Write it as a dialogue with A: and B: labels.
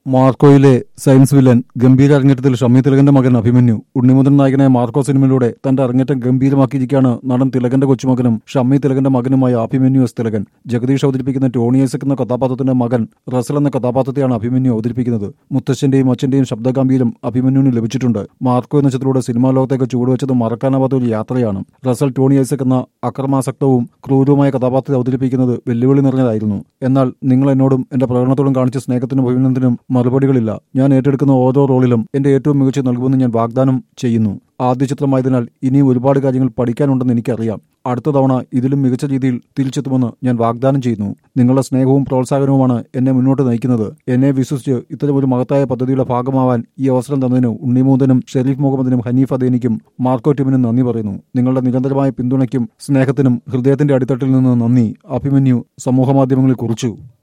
A: മാർക്കോയിലെ science villain ഗംഭീര അരങ്ങേറ്റത്തിൽ ഷമ്മി തിലകന്റെ മകൻ അഭിമന്യു ഉണ്ണിമുതൻ നായകനായ മാർക്കോ സിനിമയിലൂടെ തന്റെ അരങ്ങേറ്റം ഗംഭീരമാക്കിയിരിക്കുകയാണ് നടൻ തിലകന്റെ കൊച്ചുമകനും ഷമ്മി തിലകന്റെ മകനുമായ അഭിമന്യു എസ് തിലകൻ ജഗദീഷ് അവതരിപ്പിക്കുന്ന ടോണി ഐസക് എന്ന കഥാപാത്രത്തിന്റെ മകൻ റസൽ എന്ന കഥാപാത്രത്തെയാണ് അഭിമന്യു അവതരിപ്പിക്കുന്നത് മുത്തശ്ശന്റെയും അച്ഛന്റെയും ശബ്ദഗാംഭീര്യം അഭിമന്യുവിന് ലഭിച്ചിട്ടുണ്ട് മാർക്കോ എന്ന ചിത്രത്തിലൂടെ സിനിമാ ലോകത്തേക്ക് ചുവടുവെച്ചത് മറക്കാനാവാത്ത ഒരു യാത്രയാണ് റസൽ ടോണി ഐസക് എന്ന അക്രമാസക്തവും ക്രൂരവുമായ കഥാപാത്രത്തെ അവതരിപ്പിക്കുന്നത് വെല്ലുവിളി നിറഞ്ഞതായിരുന്നു എന്നാൽ നിങ്ങൾ എന്നോടും എന്റെ പ്രകടനത്തോടും കാണിച്ച സ്നേഹത്തിനും അഭിനന്ദനത്തിനും മറുപടികളില്ല ഞാൻ ഏറ്റെടുക്കുന്ന ഓരോ റോളിലും എന്റെ ഏറ്റവും മികച്ച നൽകുമെന്ന് ഞാൻ വാഗ്ദാനം ചെയ്യുന്നു ആദ്യ ചിത്രമായതിനാൽ ഇനിയും ഒരുപാട് കാര്യങ്ങൾ പഠിക്കാനുണ്ടെന്ന് എനിക്കറിയാം അടുത്ത തവണ ഇതിലും മികച്ച രീതിയിൽ തിരിച്ചെത്തുമെന്ന് ഞാൻ വാഗ്ദാനം ചെയ്യുന്നു നിങ്ങളുടെ സ്നേഹവും പ്രോത്സാഹനവുമാണ് എന്നെ മുന്നോട്ട് നയിക്കുന്നത് എന്നെ വിശ്വസിച്ച് ഇത്തരം ഒരു മഹത്തായ പദ്ധതിയുടെ ഭാഗമാവാൻ ഈ അവസരം തന്നതിന് ഉണ്ണിമൂന്തനും ഷെരീഫ് മുഹമ്മദിനും ഹനീഫ് അദേനിക്കും മാർക്കോ ടീമിനും നന്ദി പറയുന്നു നിങ്ങളുടെ നിരന്തരമായ പിന്തുണയ്ക്കും സ്നേഹത്തിനും ഹൃദയത്തിന്റെ അടിത്തട്ടിൽ നിന്ന് നന്ദി അഭിമന്യു സമൂഹമാധ്യമങ്ങളിൽ കുറിച്ചു